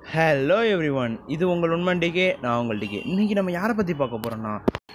hello every one இது உங்கள் உண்மன் decay நான் உங்கள் டிகே இன்றைக்கி நம்ம யாரை பற்றி பார்க்க போகிறோன்னா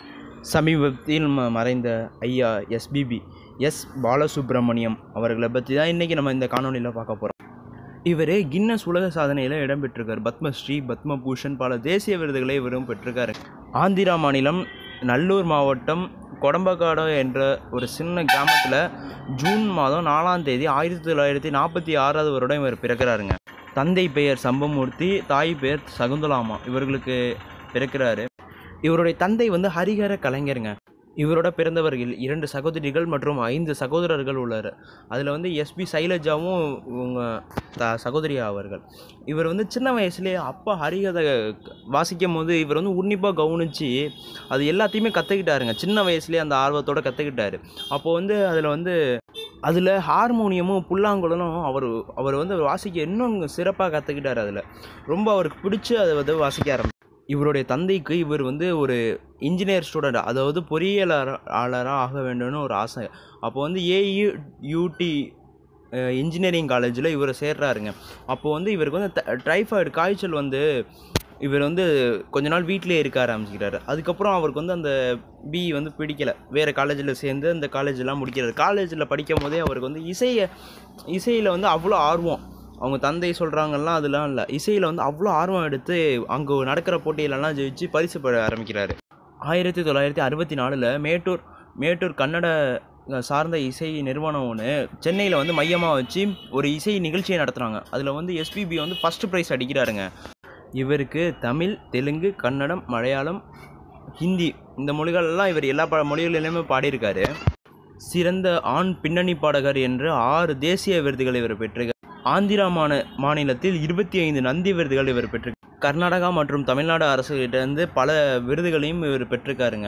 சமீபத்தில் ம- மறைந்த ஐயா எஸ்பிபி எஸ் பாலசுப்ரமணியம் அவர்களை பற்றி தான் இன்றைக்கி நம்ம இந்த காணொலியில் பார்க்க போகிறோம் இவர் கின்னஸ் உலக சாதனையில் இடம் பெற்றிருக்கார் பத்மஸ்ரீ பத்மபூஷன் பல தேசிய விருதுகளை இவரும் பெற்றிருக்காரு ஆந்திரா மாநிலம் நல்லூர் மாவட்டம் கொடம்பக்காடு என்ற ஒரு சின்ன கிராமத்தில் ஜூன் மாதம் நாலாம் தேதி ஆயிரத்தி தொள்ளாயிரத்தி நாற்பத்தி ஆறாவது வருடம் இவர் பிறக்கிறாருங்க தந்தை பெயர் சம்பமூர்த்தி தாய் பெயர் சகுந்தலாமா இவர்களுக்கு பிறக்கிறாரு இவருடைய தந்தை வந்து ஹரிஹர கலைஞருங்க இவரோட பிறந்தவர்கள் இரண்டு சகோதரிகள் மற்றும் ஐந்து சகோதரர்கள் உள்ளார் அதில் வந்து எஸ்பி சைலஜாவும் இவங்க த சகோதரி ஆவார்கள் இவர் வந்து சின்ன வயசுலேயே அப்பா ஹரிகதை வாசிக்கும் போது இவர் வந்து உன்னிப்பாக கவனித்து அது எல்லாத்தையுமே கற்றுக்கிட்டாருங்க சின்ன வயசுலேயே அந்த ஆர்வத்தோடு கற்றுக்கிட்டாரு அப்போது வந்து அதில் வந்து அதில் ஹார்மோனியமும் புல்லாங்குழலும் அவர் அவர் வந்து வாசிக்க இன்னும் சிறப்பாக கற்றுக்கிட்டார் அதில் ரொம்ப அவருக்கு பிடிச்சி அதை வந்து வாசிக்க ஆரம்பிச்சார் இவருடைய தந்தைக்கு இவர் வந்து ஒரு இன்ஜினியர் ஸ்டூடெண்ட் அதாவது பொறியியலாளராக ஆக வேண்டும்னு ஒரு ஆசை அப்போ வந்து ஏஇ யூடி இன்ஜினியரிங் காலேஜில் இவர் சேர்றாருங்க அப்போது வந்து இவருக்கு வந்து டைஃபாய்டு காய்ச்சல் வந்து இவர் வந்து கொஞ்ச நாள் வீட்டிலே இருக்க ஆரம்பிச்சுக்கிறாரு அதுக்கப்புறம் அவருக்கு வந்து அந்த பி வந்து பிடிக்கல வேறு காலேஜில் சேர்ந்து அந்த காலேஜெல்லாம் முடிக்கிறாரு காலேஜில் படிக்கும் போதே அவருக்கு வந்து இசையை இசையில் வந்து அவ்வளோ ஆர்வம் அவங்க தந்தை சொல்கிறாங்கலாம் அதெல்லாம் இல்லை இசையில் வந்து அவ்வளோ ஆர்வம் எடுத்து அங்கே நடக்கிற போட்டியிலலாம் ஜெயிச்சு பரிசு பெற ஆரம்பிக்கிறாரு ஆயிரத்தி தொள்ளாயிரத்தி அறுபத்தி நாலில் மேட்டூர் மேட்டூர் கன்னட சார்ந்த இசை நிறுவனம் ஒன்று சென்னையில் வந்து மையமாக வச்சு ஒரு இசை நிகழ்ச்சியை நடத்துகிறாங்க அதில் வந்து எஸ்பிபி வந்து ஃபஸ்ட்டு ப்ரைஸ் அடிக்கிறாருங்க இவருக்கு தமிழ் தெலுங்கு கன்னடம் மலையாளம் ஹிந்தி இந்த மொழிகளெல்லாம் இவர் எல்லா ப மொழிகளிலுமே பாடியிருக்காரு சிறந்த ஆண் பின்னணி பாடகர் என்று ஆறு தேசிய விருதுகளை இவர் பெற்றிருக்கார் ஆந்திரா மாநில மாநிலத்தில் இருபத்தி ஐந்து நந்தி விருதுகள் இவர் பெற்று கர்நாடகா மற்றும் தமிழ்நாடு அரசுகிட்டேருந்து பல விருதுகளையும் இவர் பெற்றிருக்காருங்க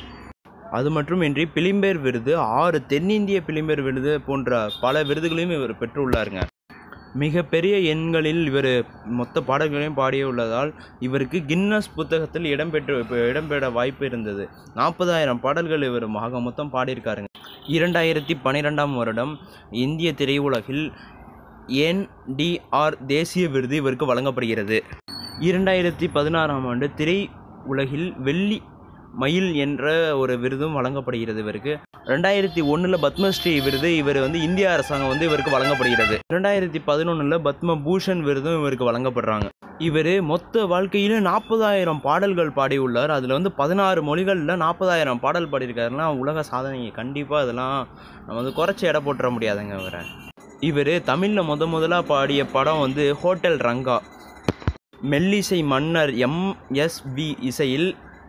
அது மட்டுமின்றி பிலிம்பேர் விருது ஆறு தென்னிந்திய பிலிம்பேர் விருது போன்ற பல விருதுகளையும் இவர் பெற்றுள்ளாருங்க மிகப்பெரிய எண்களில் இவர் மொத்த பாடல்களையும் பாடியுள்ளதால் இவருக்கு கின்னஸ் புத்தகத்தில் இடம்பெற்று இடம்பெற வாய்ப்பு இருந்தது நாற்பதாயிரம் பாடல்கள் இவர் ஆக மொத்தம் பாடியிருக்காருங்க இரண்டாயிரத்தி பன்னிரெண்டாம் வருடம் இந்திய திரையுலகில் என்டிஆர் தேசிய விருது இவருக்கு வழங்கப்படுகிறது இரண்டாயிரத்தி பதினாறாம் ஆண்டு திரை உலகில் வெள்ளி மயில் என்ற ஒரு விருதும் வழங்கப்படுகிறது இவருக்கு ரெண்டாயிரத்தி ஒன்றில் பத்மஸ்ரீ விருது இவர் வந்து இந்திய அரசாங்கம் வந்து இவருக்கு வழங்கப்படுகிறது ரெண்டாயிரத்தி பதினொன்றில் பத்ம பூஷன் விருதும் இவருக்கு வழங்கப்படுறாங்க இவர் மொத்த வாழ்க்கையில் நாற்பதாயிரம் பாடல்கள் பாடியுள்ளார் அதில் வந்து பதினாறு மொழிகளில் நாற்பதாயிரம் பாடல் பாடியிருக்காருன்னா உலக சாதனை கண்டிப்பாக அதெல்லாம் நம்ம வந்து குறைச்சி எடை போட்டுற முடியாதுங்க இவரை இவர் தமிழில் முத முதலாக பாடிய படம் வந்து ஹோட்டல் ரங்கா மெல்லிசை மன்னர் எம்எஸ்வி இசையில்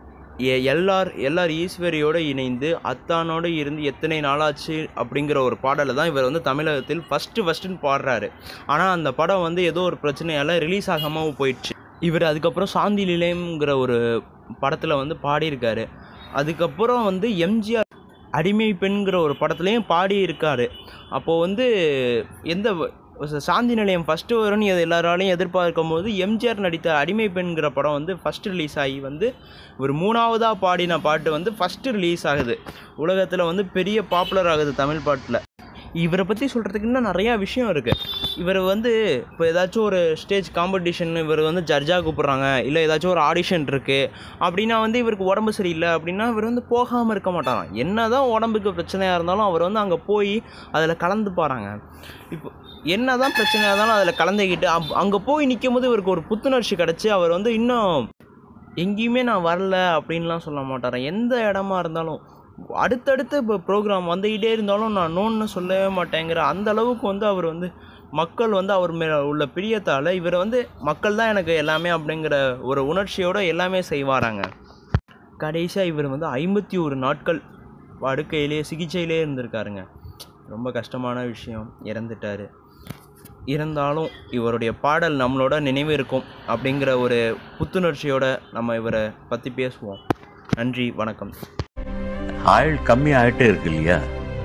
எ- எல்ஆர் எல்ஆர் ஈஸ்வரியோடு இணைந்து அத்தானோடு இருந்து எத்தனை நாளாச்சு அப்படிங்கிற ஒரு பாடலை தான் இவர் வந்து தமிழகத்தில் ஃபஸ்ட்டு ஃபஸ்ட்டுன்னு பாடுறாரு ஆனால் அந்த படம் வந்து ஏதோ ஒரு பிரச்சனையால் ரிலீஸ் ஆகாமல் போயிடுச்சு இவர் அதுக்கப்புறம் சாந்தி நிலையம்ங்கிற ஒரு படத்தில் வந்து பாடியிருக்காரு அதுக்கப்புறம் வந்து எம்ஜிஆர் அடிமை பெண்கிற ஒரு படத்துலையும் பாடியிருக்காரு அப்போது வந்து எந்த ச- சாந்தி நிலையம் ஃபஸ்ட்டு வரும்னு எது எல்லாராலையும் எதிர்பார்க்கும் போது எம்ஜிஆர் நடித்த அடிமை பெண்கிற படம் வந்து ஃபஸ்ட்டு ரிலீஸ் ஆகி வந்து ஒரு மூணாவதாக பாடின பாட்டு வந்து ஃபஸ்ட்டு ரிலீஸ் ஆகுது உலகத்தில் வந்து பெரிய பாப்புலர் ஆகுது தமிழ் பாட்டில் இவரை பற்றி சொல்கிறதுக்கு இன்னும் நிறையா விஷயம் இருக்குது இவர் வந்து இப்போ ஏதாச்சும் ஒரு ஸ்டேஜ் காம்படிஷன் இவர் வந்து ஜட்ஜாக கூப்பிட்றாங்க இல்லை ஏதாச்சும் ஒரு ஆடிஷன் இருக்குது அப்படின்னா வந்து இவருக்கு உடம்பு சரியில்லை அப்படின்னா இவர் வந்து போகாமல் இருக்க மாட்டாராம் என்ன தான் உடம்புக்கு பிரச்சனையாக இருந்தாலும் அவர் வந்து அங்கே போய் அதில் கலந்து பாருங்க இப்போ என்ன தான் பிரச்சனையாக இருந்தாலும் அதில் கலந்துக்கிட்டு அப் அங்கே போய் நிற்கும் போது இவருக்கு ஒரு புத்துணர்ச்சி கிடச்சி அவர் வந்து இன்னும் எங்கேயுமே நான் வரல அப்படின்லாம் சொல்ல மாட்டாராம் எந்த இடமா இருந்தாலும் அடுத்தடுத்து இப்போ ப்ரோக்ராம் வந்துக்கிட்டே இருந்தாலும் நான் நோன்னு சொல்லவே மாட்டேங்கிற அந்த அளவுக்கு வந்து அவர் வந்து மக்கள் வந்து அவர் மேலே உள்ள பிரியத்தால் இவர் வந்து மக்கள் தான் எனக்கு எல்லாமே அப்படிங்கிற ஒரு உணர்ச்சியோடு எல்லாமே செய்வாராங்க கடைசியாக இவர் வந்து ஐம்பத்தி ஒரு நாட்கள் படுக்கையிலே சிகிச்சையிலே இருந்திருக்காருங்க ரொம்ப கஷ்டமான விஷயம் இறந்துட்டார் இருந்தாலும் இவருடைய பாடல் நம்மளோட நினைவு இருக்கும் அப்படிங்கிற ஒரு புத்துணர்ச்சியோட நம்ம இவரை பற்றி பேசுவோம் நன்றி வணக்கம் ஆயுள் கம்மி ஆயிட்டே இருக்கு இல்லையா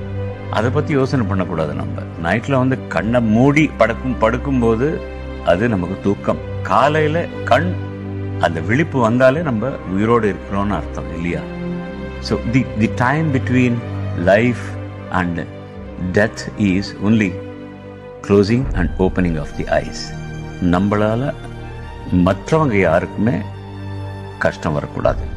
அதை பத்தி யோசனை பண்ணக்கூடாது நம்ம நைட்ல வந்து கண்ணை மூடி படுக்கும் படுக்கும்போது அது நமக்கு தூக்கம் காலையில கண் அந்த விழிப்பு வந்தாலே நம்ம உயிரோடு இருக்கிறோம்னு அர்த்தம் இல்லையா so the the time between life and death is only closing and opening of the eyes நம்மளால மற்றவங்க யாருக்குமே கஷ்டம் வரக்கூடாது